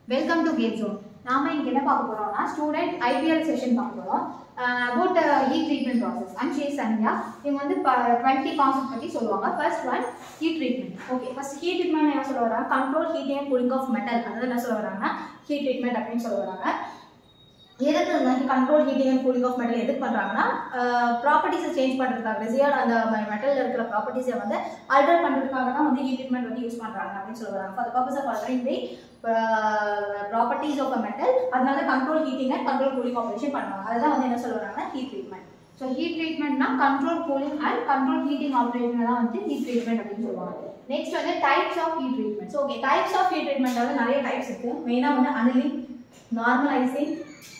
welcome to game zone நாம இன்னைக்கு என்ன பார்க்க போறோம்னா ஸ்டூடெண்ட் ஐபிஎல் செஷன் பார்க்க போறோம் about heat treatment process and she Sandhya இவங்க வந்து டுவெண்ட்டி கான்செப்ட் பத்தி சொல்லுவாங்க first one heat treatment okay first heat treatment என்ன சொல்ல வராங்க control heating and cooling of metal அதாவது என்ன சொல்ல வராங்க ஹீட் ட்ரீட்மெண்ட் அப்படின்னு சொல்ல வராங்க எதுக்கு இந்த control heating and cooling of metal எதுக்கு பண்ணுறாங்கன்னா ப்ராப்பர்ட்டிஸை சேஞ்ச் பண்ணுறதுக்காக ரிசியர் அந்த மெட்டலில் இருக்கிற ப்ராப்பர்ட்டிஸை வந்து அல்டர் பண்ணுறதுக்காக தான் வந்து ஹீட் ட்ரீட்மெண்ட் வந்து யூஸ் பண்ணுறாங்க அப்படின்னு சொல்லுவாங்க for purpose of altering the properties of a metal அதனால control heating and control cooling operation பண்ணுவாங்க அதுதான் வந்து என்ன சொல்லுவாங்கன்னா ஹீட் ட்ரீட்மெண்ட் ஸோ ஹீட் ட்ரீட்மெண்ட்னா control cooling and control heating operation தான் வந்து ஹீட் ட்ரீட்மெண்ட் அப்படின்னு சொல்லுவாங்க நெக்ஸ்ட் வந்து types of heat treatment okay types of heat treatment வந்து நிறைய டைப்ஸ் இருக்கு மெயினாக வந்து annealing normalising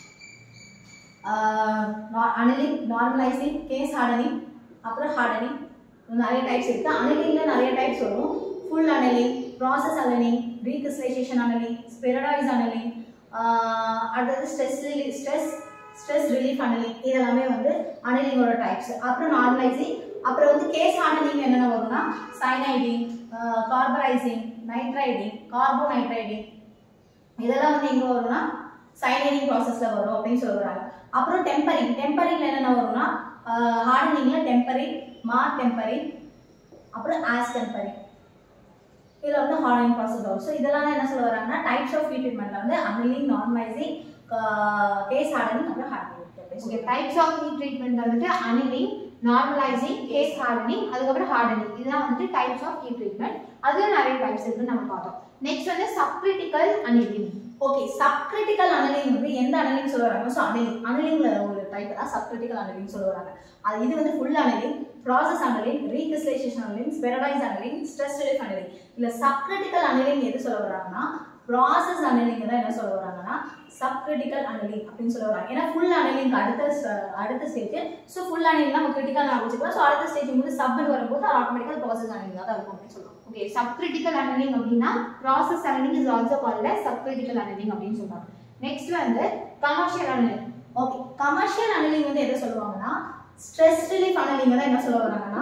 annealing normalising case hardening அப்புறம் ஹார்டனிங் நிறைய டைப்ஸ் இருக்கு அனலிங்ல நிறைய டைப்ஸ் வரும் full annealing process annealing recrystallisation annealing spheroidise annealing அடுத்தது stress stress stress relief annealing இதெல்லாமே வந்து அனலிங்கோட டைப்ஸ் அப்புறம் நார்மலைசிங் அப்புறம் வந்து கேஸ் ஹார்டனிங் என்னென்ன வரும்னா சைனைடிங் கார்பரைசிங் நைட்ரைடிங் கார்போநைட்ரைடிங் இதெல்லாம் வந்து எங்கே வரும்னா சைனைடிங் ப்ராசஸில் வரும் அப்படின்னு சொல்கிறாங்க அப்புறம் டெம்பரிங் டெம்பரிங்ல என்னென்ன வரும்னா ஹார்டனிங்ல டெம்பரிங் மார் டெம்பரிங் அப்புறம் ஆஸ் டெம்பரிங் இதில் வந்து ஹார்டனிங் ப்ராசஸ் வரும் ஸோ இதெல்லாம் என்ன சொல்ல வராங்கன்னா டைப்ஸ் ஆஃப் ஹீட் ட்ரீட்மெண்ட்ல வந்து அனலிங் நார்மலைசிங் கேஸ் ஹார்டனிங் அப்புறம் hardening okay types of heat treatment வந்துட்டு அனிலிங் நார்மலைசிங் கேஸ் ஹார்டனிங் அதுக்கப்புறம் ஹார்டனிங் இதுதான் வந்துட்டு டைப்ஸ் ஆஃப் ஹீட் ட்ரீட்மெண்ட் அதுல நிறைய டைப்ஸ் இருக்குன்னு நம்ம பார்த்தோம் நெக்ஸ்ட் வந்து subcritical annealing okay subcritical annealing வந்து எந்த அனலிங் சொல்ல வராங்க ஸோ அனலிங் அனலிங்ல ஒரு டைப் தான் சப்கிரிட்டிக்கல் அனலிங் சொல்ல வராங்க அது இது வந்து full annealing process annealing recrystallisation annealing spheroidise annealing stress relief annealing இல்ல சப்கிரிட்டிக்கல் அனலிங் எது சொல்ல வராங்கன்னா ப்ராசஸ் அனலிங் தான் என்ன சொல்ல வராங்கன்னா சப்கிரிட்டிக்கல் அனலிங் அப்படின்னு சொல்ல வராங்க ஏன்னா ஃபுல் அனலிங் அடுத்த ஸ்ட- அடுத்த ஸ்டேஜ் ஸோ ஃபுல் அனலிங் நம்ம கிரிட்டிக்கல் வச்சுக்கலாம் ஸோ அடுத்த ஸ்டேஜ் வந்து சப்னு வரும்போது ஆட்டோமேட்டிக்கல் ப்ராசஸ் அனலிங் தான் இருக்கும் அப்படின்னு சொல்லுவாங்க ஓகே சப்கிரிட்டிக்கல் அனலிங் அப்படின்னா process annealing is also called subcritical annealing அப்படின்னு சொல்றாங்க நெக்ஸ்ட் வந்து commercial annealing okay commercial annealing வந்து எதை சொல்லுவாங்கன்னா ஸ்ட்ரெஸ் ரிலீஃப் அனலிங் தான் என்ன சொல்ல வராங்கன்னா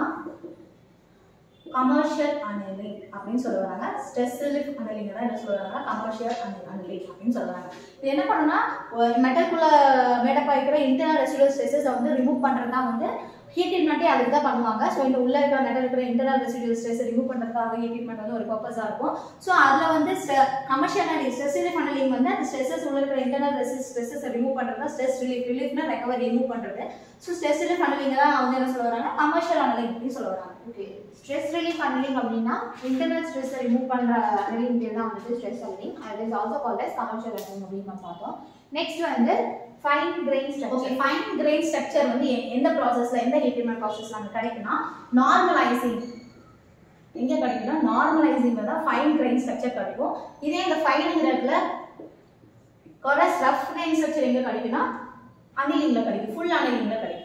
கமர்ஷியல் அனலிங் அப்படின்னு சொல்ல வராங்க ஸ்ட்ரெஸ் ரிலீஃப் அனலிங் தான் என்ன சொல்றாங்க கமர்ஷியல் அனலிங் அப்படின்னு சொல்றாங்க இது என்ன பண்ணுன்னா ஒரு மெட்டல்குள்ள மேடப் ஆகிக்கிற இன்டர்னல் ரெசிடுவல் ஸ்ட்ரெஸஸ் வந்து ரிமூவ் பண்றது தான் வந்து ஹீட் ட்ரீட்மெண்ட்டே அதுக்கு தான் பண்ணுவாங்க ஸோ இந்த உள்ள இருக்கிற மெட்டல் இருக்கிற இன்டர்னல் ரெசிடுவல் ஸ்ட்ரெஸ் ரிமூவ் பண்ணுறதுக்காக ஹீட் ட்ரீட்மெண்ட் வந்து ஒரு பர்பஸாக இருக்கும் ஸோ அதில் வந்து commercial annealing stress relief annealing வந்து அந்த ஸ்ட்ரெஸஸ் உள்ள இருக்கிற இன்டர்னல் ரெசிஸ் ஸ்ட்ரெஸஸ் ரிமூவ் பண்ணுறது தான் ஸ்ட்ரெஸ் ரிலீஃப் ரிலீஃப்னா ரெக்கவரி ரிமூவ் பண்ணுறது ஸோ ஸ்ட்ரெஸ் ரிலீஃப் அனலிங் தான் வந்து என்ன சொல்ல வராங்க கமர்ஷியல் அனலிங் அப்படின்னு சொல்ல வராங்க ஓகே ஸ்ட்ரெஸ் ரிலீஃப் அனலிங் அப்படின்னா இன்டர்னல் ஸ்ட்ரெஸ் ரிமூவ் பண்ற அனலிங் பேர் தான் வந்து ஸ்ட்ரெஸ் அனலிங் அது is also called as commercial annealing அப்படின்னு நம்ம பார்த்தோம் நெக்ஸ்ட் வந்து fine grain okay structure fine grain structure வந்து எ- எந்த ப்ராசஸ்ல எந்த ஹீட் ட்ரீட்மெண்ட் ப்ராசஸ்ல நமக்கு கிடைக்கும்னா நார்மலைசிங் எங்க கிடைக்கும்னா நார்மலைசிங்ல தான் ஃபைன் கிரெயின் ஸ்ட்ரக்சர் கிடைக்கும் இதே இந்த ஃபைனுங்கிற இடத்துல கொரஸ் ரஃப் கிரெயின் ஸ்ட்ரக்சர் எங்க கிடைக்கும்னா அனிலிங்ல கிடைக்கும் ஃபுல் அனிலிங்ல கிடைக்கும்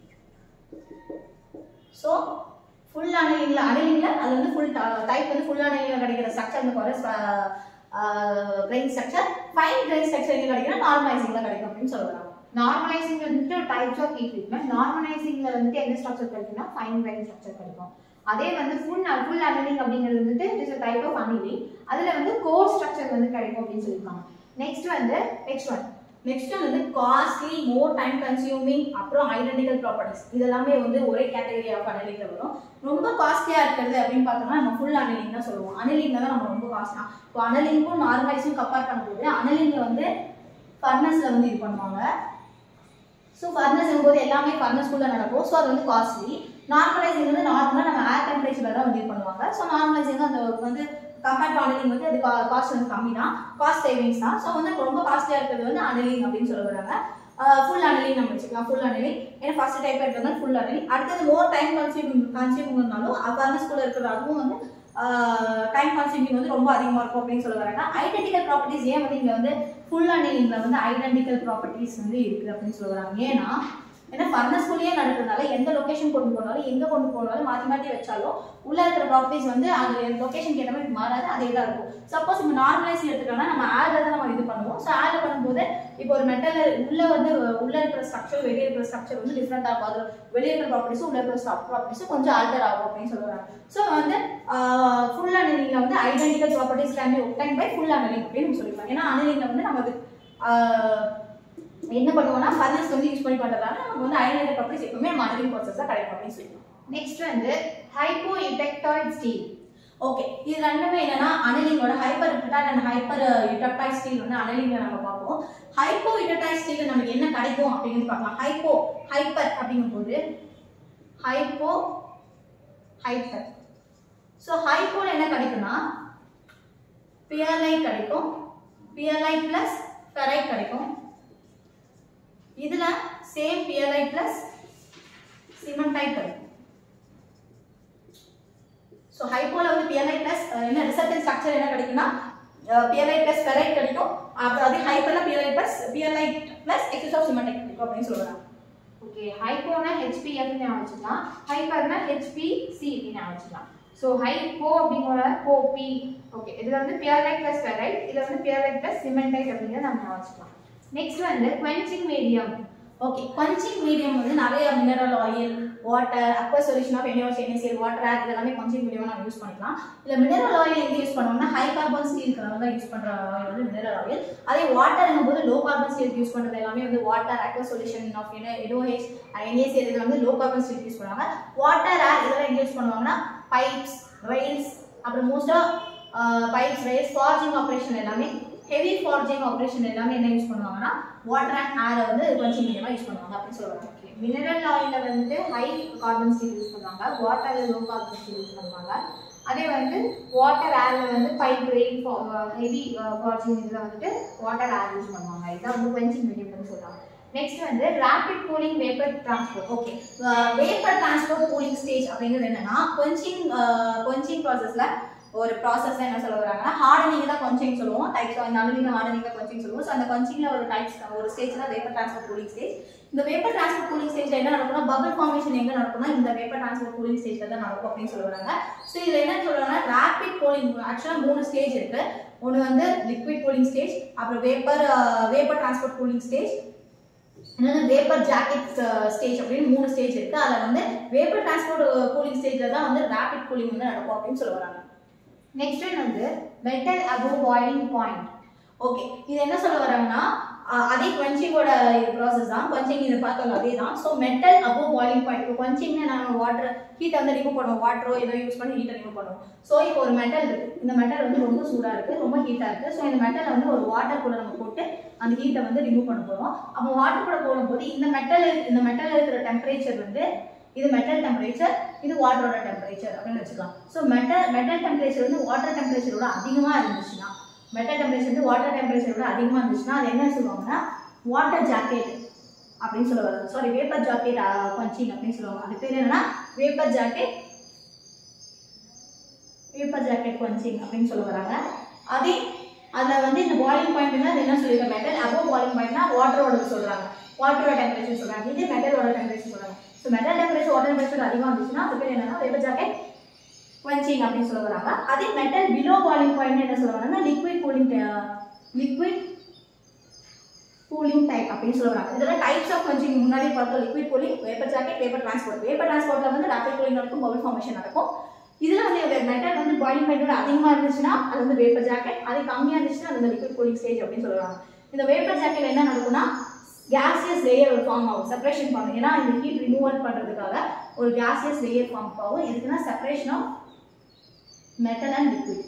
ஸோ ஃபுல் அனலிங்ல அனலிங்ல அது வந்து ஃபுல் டைப் வந்து ஃபுல் அனலிங்ல கிடைக்கிற ஸ்ட்ரக்சர் இந்த coarse grain structure fine grain structure எங்க கிடைக்கும்னா நார்மலைசிங்ல கிடைக்கும் அப்படின்னு சொல்லுவாங்க நார்மலைசிங் வந்துட்டு டைப்ஸ் ஆஃப் ஹீட் ட்ரீட்மெண்ட் நார்மலைசிங்ல வந்துட்டு எந்த ஸ்ட்ரக்சர் கிடைக்கும்னா ஃபைன் கிரைன் ஸ்ட்ரக்சர் கிடைக்கும் அதே வந்து ஃபுல் ஃபுல் அனலிங் அப்படிங்கிறது வந்துட்டு it is type of annealing அதுல வந்து கோர் ஸ்ட்ரக்சர் வந்து கிடைக்கும் அப்படின்னு சொல்லியிருக்காங்க நெக்ஸ்ட் வந்து நெக்ஸ்ட் ஒன் நெக்ஸ்ட் வந்து காஸ்ட்லி மோர் டைம் கன்சியூமிங் அப்புறம் ஐடென்டிக்கல் ப்ராப்பர்ட்டிஸ் இதெல்லாமே வந்து ஒரே கேட்டகரி ஆஃப் அனலிங்ல வரும் ரொம்ப காஸ்ட்லியா இருக்கிறது அப்படின்னு பார்த்தோம்னா நம்ம ஃபுல் அனலிங் தான் சொல்லுவோம் அனலிங்ல தான் நம்ம ரொம்ப காஸ்ட்லியா இப்போ அனலிங்கும் நார்மலைஸும் கம்பேர் பண்ணும்போது அனலிங்ல வந்து ஃபர்னஸ்ல வந்து இது பண்ணுவாங்க ஸோ ஃபர்னஸ் போது எல்லாமே ஃபர்னஸ்குள்ள நடக்கும் ஸோ அது வந்து காஸ்ட்லி நார்மலைசிங் வந்து நார்மலாக நம்ம ஏர் டெம்பரேச்சரில் தான் வந்து இது பண்ணுவாங்க ஸோ நார்மலைசிங் அந்த வந்து கம்பேர்ட் டு அனலிங் வந்து அது காஸ்ட் வந்து கம்மி தான் காஸ்ட் சேவிங்ஸ் தான் ஸோ வந்து ரொம்ப காஸ்ட்லியாக இருக்கிறது வந்து அனலிங் அப்படின்னு சொல்ல வராங்க ஃபுல் அனலிங் நம்ம வச்சுக்கலாம் ஃபுல் அனலிங் ஏன்னா ஃபர்ஸ்ட் டைப் இருக்கிறது ஃபுல் அனலிங் அடுத்தது மோர் டைம் கன்சியூமிங் கன்சியூமிங்னாலும் ஃபர்னஸ்குள்ள இருக்கிற அதுவும் வந்து டைம் கன்சியூமிங் வந்து ரொம்ப அதிகமாக இருக்கும் அப்படின்னு சொல்ல வராங்க ஐடென்டிக்கல் ப்ராப்பர்ட்டிஸ் ஏன் வந்து இங்கே வந்து ஃபுல் அனலிங்ல வந்து ஐடென்டிக்கல் ப்ராப்பர்ட்டிஸ் வந்து இருக்குது அப்படின்னு சொல்ல வராங்க ஏன்னா ஏன்னா ஃபர்னஸ்குள்ளேயே நடக்கிறதுனால எந்த லொகேஷன் கொண்டு போனாலும் எங்கே கொண்டு போனாலும் மாற்றி மாற்றி வச்சாலும் உள்ள இருக்கிற ப்ராப்பர்ட்டிஸ் வந்து அந்த லொகேஷன் ஏற்ற மாதிரி மாறாது அதே தான் இருக்கும் சப்போஸ் நம்ம நார்மலைஸ் எடுத்துட்டோம்னா நம்ம ஆட்ல தான் நம்ம இது பண்ணுவோம் ஸோ ஆட்ல பண்ணும்போது போது இப்போ ஒரு மெட்டல் உள்ள வந்து உள்ள இருக்கிற ஸ்ட்ரக்சர் வெளியே இருக்கிற ஸ்ட்ரக்சர் வந்து டிஃப்ரெண்டா இருக்கும் அது வெளியே இருக்கிற ப்ராப்பர்ட்டிஸும் உள்ள இருக்கிற ஸ்டாப் ப்ராப்பர்ட்டிஸும் கொஞ்சம் ஆல்டர் ஆகும் அப்படின்னு சொல்லுவாங்க ஸோ வந்து ஃபுல் அனலிங்ல வந்து identical properties can be obtain by full annealing அப்படின்னு நம்ம சொல்லிக்கலாம் ஏன்னா அனலிங்ல வந்து நமக்கு ஆஹ், என்ன பண்ணுவோம்னா ஃபர்னஸ் வந்து யூஸ் பண்ணி பண்றதால நமக்கு வந்து ஐடென்டிக்கல் ப்ராப்பர்ட்டிஸ் எப்பவுமே நம்ம அனலிங் ப்ராசஸ் தான் கிடைக்கும் அப்படின்னு சொல்லிக்கலாம் நெக்ஸ்ட் வந்து ஹைப்போ இபெக்டாய்ட் ஸ்டீல் ஓகே இது ரெண்டுமே என்னன்னா அனலிங்கோட hypereutectoid and hypereutectoid steel வந்து அனலிங்ல நம்ம பார்ப்போம் ஹைப்போ இட்டட்டாய்ட் ஸ்டீல் நமக்கு என்ன கிடைக்கும் அப்படின்னு பார்க்கலாம் ஹைப்போ ஹைப்பர் அப்படிங்கும்போது ஹைப்போ ஹைப்பர் ஸோ ஹைப்போல என்ன கிடைக்கும்னா பியர்லைட் கிடைக்கும் பியர்லைட் பிளஸ் ஃபெரைட் கிடைக்கும் இதுல சேம் பியர்லைட் பிளஸ் சிமெண்டைட் கிடைக்கும் ஸோ ஹைப்போல வந்து பியர்லைட் பிளஸ் என்ன ரிசல்டன் ஸ்ட்ரக்சர் என்ன கிடைக்கும்னா பியர்லைட் பிளஸ் ஃபெரைட் கிடைக்கும் அப்புறம் அதே ஹைப்பர்ல pearlite plus pearlite plus excess of cement கிடைக்கும் அப்படின்னு சொல்லுவாங்க ஓகே ஹைப்போனா ஹெச்பிஎஃப் ஞாபகம் வச்சுக்கலாம் ஹைப்பர்னா ஹெச்பிசி அப்படின்னு ஞாபகம் வச்சுக்கலாம் ஸோ ஹைப்போ அப்படிங்கிற கோ பி ஓகே இதுல வந்து பியர்லைட் பிளஸ் ஃபெரைட் இதுல வந்து பியர்லைட் பிளஸ் சிமெண்டைட் அப்படிங்கிறத நம்ம ஞாபகம் வச்சுக்கலாம் நெக்ஸ்ட் வந்து quenching medium okay quenching medium வந்து நிறைய mineral oil water aqua solution of எனியோ செனிசியல் வாட்டர் ஆட் இதெல்லாமே quenching மீடியம் நம்ம யூஸ் பண்ணிக்கலாம் இதுல மினரல் ஆயில் எங்க யூஸ் பண்ணுவோம்னா ஹை கார்பன் ஸ்டீல் தான் யூஸ் பண்ற ஆயில் வந்து மினரல் ஆயில் அதே வாட்டர் போது லோ கார்பன் ஸ்டீல் யூஸ் பண்றது எல்லாமே வந்து வாட்டர் அக்வா சொல்யூஷன் ஆஃப் எடோஹெச் என்ஏசிஎல் இதுல வந்து லோ கார்பன் ஸ்டீல் யூஸ் பண்ணுவாங்க வாட்டர் ஆட் இதெல்லாம் எங்க யூஸ் பண்ணுவாங்கன்னா பைப்ஸ் ரெயில்ஸ் அப்புறம் மோஸ்டா பைப்ஸ் ரெயில்ஸ் ஃபார்ஜிங் ஆப்ரேஷன் எல்லாமே ஹெவி ஃபார்ஜிங் ஆப்ரேஷன் எல்லாமே என்ன யூஸ் பண்ணுவாங்கன்னா வாட்டர் அண்ட் ஏரை வந்து quenching மீடியமா யூஸ் பண்ணுவாங்க அப்படின்னு சொல்லுவாங்க ஓகே மினரல் ஆயில வந்து ஹை கார்பன் ஸ்டீல் யூஸ் பண்ணுவாங்க வாட்டர்ல லோ கார்பன் ஸ்டீல் யூஸ் பண்ணுவாங்க அதே வந்து வாட்டர் ஏர்ல வந்து பைப் ரெயின் ஹெவி ஃபார்ஜிங் இதுல வந்துட்டு வாட்டர் ஏர் யூஸ் பண்ணுவாங்க இதான் வந்து குவென்சிங் மீடியம்னு சொல்றாங்க நெக்ஸ்ட் வந்து rapid cooling vapour transport okay vapour transport cooling stage அப்படிங்கிறது என்னன்னா quenching quenching ப்ராசஸ்ல ஒரு ப்ராசஸ் என்ன சொல்ல வராங்கன்னா ஹார்டனிங் தான் கொஞ்சிங் சொல்லுவோம் டைப்ஸ் இந்த அனுலிங்க ஹார்டனிங் தான் கொஞ்சிங் சொல்லுவோம் ஸோ அந்த கொஞ்சிங்ல ஒரு டைப்ஸ் ஒரு ஸ்டேஜ் தான் வேப்பர் டிரான்ஸ்போர்ட் கூலிங் ஸ்டேஜ் இந்த வேப்பர் டிரான்ஸ்போர்ட் கூலிங் ஸ்டேஜ்ல என்ன நடக்கும்னா பபிள் ஃபார்மேஷன் எங்க நடக்கும்னா இந்த வேப்பர் டிரான்ஸ்போர்ட் கூலிங் ஸ்டேஜ்ல தான் நடக்கும் அப்படின்னு சொல்லுவாங்க ஸோ இதுல என்ன சொல்றாங்கன்னா ரேபிட் கூலிங் ஆக்சுவலா மூணு ஸ்டேஜ் இருக்கு ஒன்று வந்து லிக்விட் கூலிங் ஸ்டேஜ் அப்புறம் vapour vapour transport cooling stage இன்னொன்று வேப்பர் ஜாக்கெட் ஸ்டேஜ் அப்படின்னு மூணு ஸ்டேஜ் இருக்கு அதில் வந்து வேப்பர் டிரான்ஸ்போர்ட் கூலிங் ஸ்டேஜ்ல தான் வந்து ரேபிட் கூலிங் வந்து நடக்கும் அப்படின்னு சொல்ல வராங்க நெக்ஸ்ட் ஒன் வந்து metal above boiling point okay இது என்ன சொல்ல வராங்கன்னா அஹ், அதே quenching-ஓட ப்ராசஸ் தான் quenching இது பார்த்தோம் அதே தான் so metal above boiling point இப்போ quenching-னா நம்ம வாட்டர் ஹீட்டை வந்து ரிமூவ் பண்ணுவோம் வாட்டரோ ஏதோ யூஸ் பண்ணி ஹீட்டை ரிமூவ் பண்ணுவோம் ஸோ இப்போ ஒரு மெட்டல் இருக்கு இந்த மெட்டல் வந்து ரொம்ப சூடாக இருக்கு ரொம்ப ஹீட்டாக இருக்கு ஸோ இந்த மெட்டலை வந்து ஒரு வாட்டர் கூட நம்ம போட்டு அந்த ஹீட்டை வந்து ரிமூவ் பண்ண போகிறோம் அப்போ வாட்டர் கூட போடும்போது இந்த மெட்டல் இந்த மெட்டல் இருக்கிற டெம்பரேச்சர் வந்து இது மெட்டல் டெம்பரேச்சர் இது வாட்டரோட டெம்பரேச்சர் அப்படின்னு வச்சுக்கலாம் ஸோ மெட்டல் மெட்டல் டெம்பரேச்சர் வந்து வாட்டர் டெம்பரேச்சரோட அதிகமாக இருந்துச்சுன்னா மெட்டல் டெம்பரேச்சர் வந்து வாட்டர் டெம்பரேச்சரோட அதிகமாக இருந்துச்சுன்னா அது என்ன சொல்லுவாங்கன்னா வாட்டர் ஜாக்கெட் அப்படின்னு சொல்லுவாங்க சாரி வேப்பர் ஜாக்கெட் பஞ்சிங் அப்படின்னு சொல்லுவாங்க அது பேர் என்னன்னா vapour jacket vapour jacket quenching அப்படின்னு சொல்ல வராங்க அதே அதில் வந்து இந்த பாயிலிங் பாயிண்ட் அது என்ன சொல்லியிருக்க மெட்டல் அபோவ் பாயிலிங் பாயிண்ட்னா வாட்டரோட சொல்றாங்க வாட்டரோட டெம்பரேச்சர் சொல்றாங்க இது மெட்டலோட டெம்பரேச்சர் சொல்றாங்க so metal temperature water temperature அதிகமாக இருந்துச்சுன்னா அது பேர் என்னன்னா வேப்பர் ஜாக்கெட் quenching அப்படின்னு சொல்ல வராங்க அதே மெட்டல் பிலோ பாயிலிங் பாயிண்ட் என்ன சொல்லுவாங்கன்னா liquid cooling liquid cooling type அப்படின்னு சொல்ல வராங்க இதெல்லாம் டைப்ஸ் ஆஃப் quenching முன்னாடி பார்த்தோம் liquid cooling vapour jacket vapour transport வேப்பர் டிரான்ஸ்போர்ட்ல வந்து ரேபிட் கூலிங் நடக்கும் பபிள் ஃபார்மேஷன் நடக்கும் இதுல வந்து மெட்டல் வந்து பாயிலிங் பாயிண்டோட அதிகமா இருந்துச்சுன்னா அது வந்து வேப்பர் ஜாக்கெட் அது கம்மியா இருந்துச்சுன்னா அது வந்து லிக்விட் கூலிங் ஸ்டேஜ் அப்படின்னு சொல்லுவாங்க இந்த வேப்பர் ஜாக்கெட் என்ன நடக்கும்னா கேசியஸ் லேயர் ஒரு ஃபார்ம் ஆகும் செப்பரேஷன் பண்ணும் ஏன்னா இந்த ஹீட் ரிமூவல் பண்றதுக்காக ஒரு கேசியஸ் லேயர் ஃபார்ம் ஆகும் எதுக்குன்னா separation of metal and liquid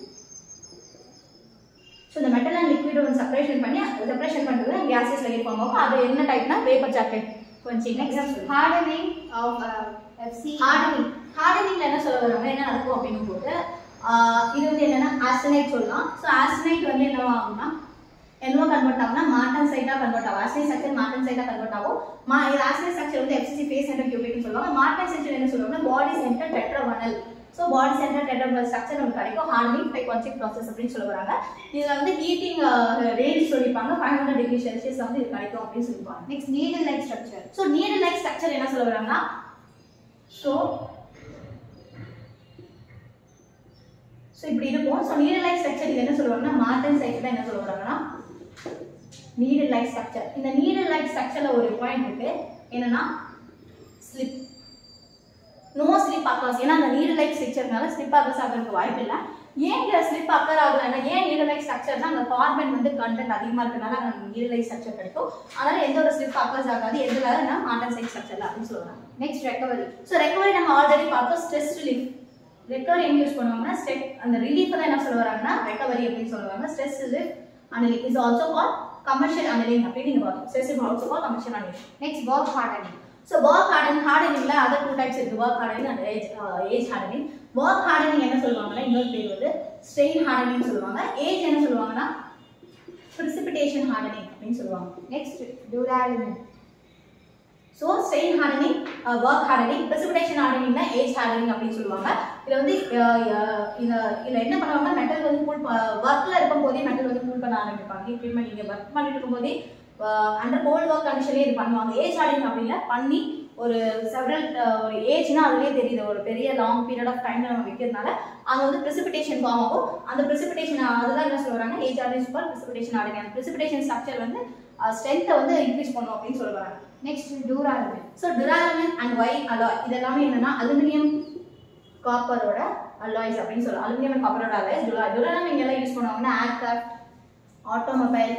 so இந்த மெட்டல் அண்ட் லிக்விட் வந்து செப்பரேஷன் பண்ணி செப்பரேஷன் பண்ணுறது கேஸஸ் லேயர் ஃபார்ம் ஆகும் அது என்ன டைப்னா வேப்பர் ஜாக்கெட் கொஞ்சம் example hardening of F C hardening ஹார்டனிங்ல என்ன சொல்ல வராங்க என்ன நடக்கும் அப்படின்னும் போது ஆஹ் இது வந்து என்னன்னா ஆசனைட் சொல்லலாம் ஸோ ஆசனைட் வந்து என்ன ஆகும்னா என்னவோ கன்வெர்ட் ஆகும்னா மார்டன் சைட்டாக கன்வெர்ட் ஆகும் ஆசினை ஸ்ட்ரக்சர் மார்டன் சைட்டாக கன்வெர்ட் ஆகும் மா இது ஆசினை ஸ்ட்ரக்சர் வந்து எஃப்சிசி ஃபேஸ் சென்டர் கியூபிக்னு சொல்லுவாங்க மார்டன் சென்டர் என்ன சொல்லுவாங்கன்னா body centre tetragonal so body centre tetragonal structure நமக்கு கிடைக்கும் ஹார்டனிங் பை கான்செப்ட் ப்ராசஸ் அப்படின்னு சொல்ல வராங்க இதில் வந்து ஹீட்டிங் ரேஞ்ச் சொல்லியிருப்பாங்க ஃபைவ் ஹண்ட்ரட் டிகிரி செல்சியஸ் வந்து இது கிடைக்கும் அப்படின்னு சொல்லியிருப்பாங்க next needle like structure so needle like structure என்ன சொல்ல வராங்கன்னா ஸோ ஸோ இப்படி இருக்கும் ஸோ நீடு லைக் ஸ்ட்ரக்சர் இது என்ன சொல்லுவாங்கன்னா மார்டன் சைக்கிள் என்ன சொல்ல வராங்கன்னா நீடல் லைக் ஸ்ட்ரக்சர் இந்த நீடல் லைக் ஸ்ட்ரக்சர்ல ஒரு பாயிண்ட் இருக்கு என்னன்னா ஸ்லிப் நோ ஸ்லிப் அக்கர்ஸ் ஏன்னா அந்த நீடல் லைக் ஸ்ட்ரக்சர்னால ஸ்லிப் அக்கர்ஸ் ஆகிறதுக்கு வாய்ப்பு இல்லை ஏன் இங்க ஸ்லிப் அக்கர் ஆகலைன்னா ஏன் நீடல் லைக் ஸ்ட்ரக்சர்னா அந்த கார்பன் வந்து கண்டென்ட் அதிகமா இருக்கனால நமக்கு நீடல் லைக் ஸ்ட்ரக்சர் கிடைக்கும் அதனால எந்த ஒரு ஸ்லிப் அக்கர்ஸ் ஆகாது எதுலாக மாடல் சைட் ஸ்ட்ரக்சர்ல அப்படின்னு சொல்லுவாங்க நெக்ஸ்ட் ரெக்கவரி ஸோ ரெக்கவரி நம்ம ஆல்ரெடி பார்த்தோம் ஸ்ட்ரெஸ் ரிலீஃப் ரெக்கவரி எங்க யூஸ் பண்ணுவாங்கன்னா ஸ்டெப் அந்த ரிலீஃப் தான் என்ன சொல்ல வராங்கன்னா ரெக்கவரி அப்படின்னு சொல்லுவாங்க stress relief annealing is also call commercial annealing அப்படின்னு நீங்க பார்த்தோம் stress is also call commercial annealing next work hardening so work harden ஹார்டனிங்ல அதர் டூ டைப்ஸ் இருக்கு work hardening and age age hardening work hardening என்ன சொல்லுவாங்கன்னா இன்னொரு பேர் வந்து ஸ்ட்ரெயின் ஹார்டனிங் சொல்லுவாங்க ஏஜ் என்ன சொல்லுவாங்கன்னா precipitation hardening அப்படின்னு சொல்லுவாங்க next duralumin so strain hardening work hardening precipitation hardening age hardening அப்படின்னு சொல்லுவாங்க இதில் வந்து அஹ், அஹ், இத இதில் என்ன பண்ணுவாங்க மெட்டல் வந்து கூல் ஒர்க்கில் இருக்கும் போதே மெட்டல் வந்து கூல் பண்ண ஆரம்பிப்பாங்க ட்ரீட்மெண்ட் நீங்கள் ஒர்க் பண்ணிட்டு இருக்கும்போதே அண்டர் கோல்ட் ஒர்க் கண்டிஷன்லேயே இது பண்ணுவாங்க ஏஜ் ஹார்டனிங் அப்படின்னா பண்ணி ஒரு செவரல் ஒரு ஏஜ்னா அதுலேயே தெரியுது ஒரு பெரிய லாங் பீரியட் ஆஃப் டைம்ல நம்ம வைக்கிறதுனால அங்கே வந்து precipitation ஃபார்ம் ஆகும் அந்த precipitation அதுதான் என்ன சொல்றாங்க age hardening super precipitation hardening அந்த precipitation ஸ்ட்ரக்சர் வந்து ஸ்ட்ரென்த்தை வந்து இன்க்ரீஸ் பண்ணும் அப்படின்னு சொல்லுவாங்க next duralumin so duramine and Y alloy இது எல்லாமே என்னன்னா அலுமினியம் காப்பரோட அலாய்ஸ் அப்படின்னு சொல்லுவாங்க அலுமினியம் அண்ட் காப்பரோட அலாய்ஸ் duramine எல்லாம் யூஸ் பண்ணுவாங்கன்னா ஏர்கிராஃப்ட் ஆட்டோமொபைல்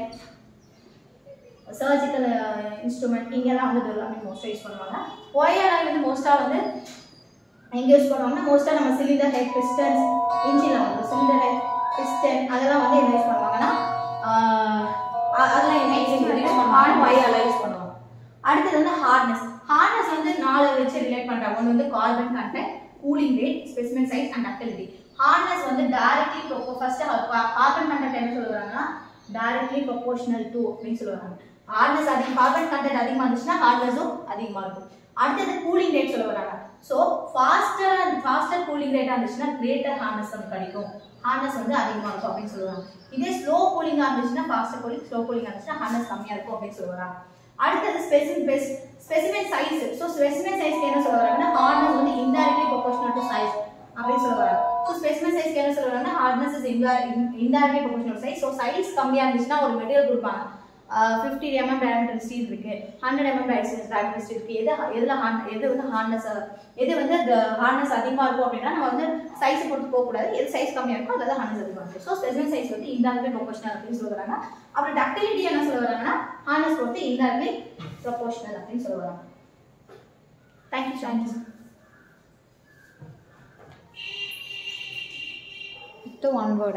சர்ஜிக்கல் இன்ஸ்ட்ருமெண்ட் இங்கெல்லாம் வந்து duramine மோஸ்ட்டாக யூஸ் பண்ணுவாங்க ஒய் அலாய் வந்து மோஸ்ட்டாக வந்து எங்க யூஸ் பண்ணுவாங்கன்னா மோஸ்ட்டாக நம்ம சிலிண்டர் ஹெட் பிஸ்டன்ஸ் இன்ஜினில் வந்து சிலிண்டர் ஹெட் பிஸ்டன் அதெல்லாம் வந்து என்ன யூஸ் பண்ணுவாங்கன்னா ஆஹ் அ- அதெல்லாம் என்ன யூஸ் பண்ணுவாங்க ஒய் அலாய் யூஸ் பண்ணுவாங்க அடுத்தது வந்து ஹார்ட்னஸ் ஹார்ட்னஸ் வந்து நாலு வச்சு ரிலேட் பண்றாங்க ஒன்று வந்து carbon content cooling rate specimen size and ductility hardness வந்து டைரக்ட்லி ஃபர்ஸ்ட் கார்பன் கண்டென்ட் என்ன சொல்லுவாங்கன்னா டைரக்ட்லி ப்ரொபோர்ஷனல் டு அப்படின்னு சொல்லுவாங்க ஹார்ட்னஸ் அதிகம் கார்பன் கண்டென்ட் அதிகமாக இருந்துச்சுன்னா ஹார்ட்னஸும் அதிகமாக இருக்கும் அடுத்தது கூலிங் ரேட் சொல்ல வராங்க ஸோ ஃபாஸ்டர் ஃபாஸ்டர் கூலிங் ரேட்டாக இருந்துச்சுன்னா கிரேட்டர் ஹார்னஸ் நமக்கு கிடைக்கும் ஹார்னஸ் வந்து அதிகமாக இருக்கும் அப்படின்னு சொல்லுவாங்க இதே ஸ்லோ கூலிங்காக இருந்துச்சுன்னா ஃபாஸ்டர் கூலிங் ஸ்லோ கூலிங்காக இருந்துச்சுன்னா ஹார்னஸ் கம்மியாக இருக்கும் அப்படின்னு சொல்லுவாங்க அடுத்தது specific specific size so specific சைஸ்க்கு என்ன சொல்ல வராங்கன்னா ஹார்ட்னஸ் வந்து இன்டைரக்ட்லி ப்ரொபோஷனல் டு சைஸ் அப்படின்னு சொல்ல வராங்க ஸோ ஸ்பெசிஃபிக் சைஸ்க்கு என்ன சொல்ல வராங்கன்னா hardness is indirectly proportional size so size கம்மியாக இருந்துச்சுன்னா ஒரு மெட்டீரியல் கொடுப்பாங்க ஃபிஃப்டி எம்எம் டயமீட்டர் ஸ்டீல் இருக்கு ஹண்ட்ரட் எம்எம் டயமீட்டர் ஸ்டீல் இருக்கு எது எதுல ஹார்ட் எது வந்து ஹார்ட்னஸ் எது வந்து ஹார்ட்னஸ் அதிகமாக இருக்கும் அப்படின்னா நம்ம வந்து சைஸ் பொறுத்து போகக்கூடாது எது சைஸ் கம்மியாக இருக்கும் அதில் ஹார்ட்னஸ் அதிகமாக இருக்கும் ஸோ ஸ்பெசிஃபிக் சைஸ் வந்து இன்டைரக்ட்லி ப்ரொபோஷனல் அப்படின்னு சொல்லுறாங்க அப்புறம் டக்டிலிட்டி என்ன சொல்ல வராங்கன்னா ஹார்னஸ் பொறுத்து இன்டைரக்ட்லி ப்ரொபோஷனல் அப்படின்னு சொல்ல வராங்க thank you thank you to one word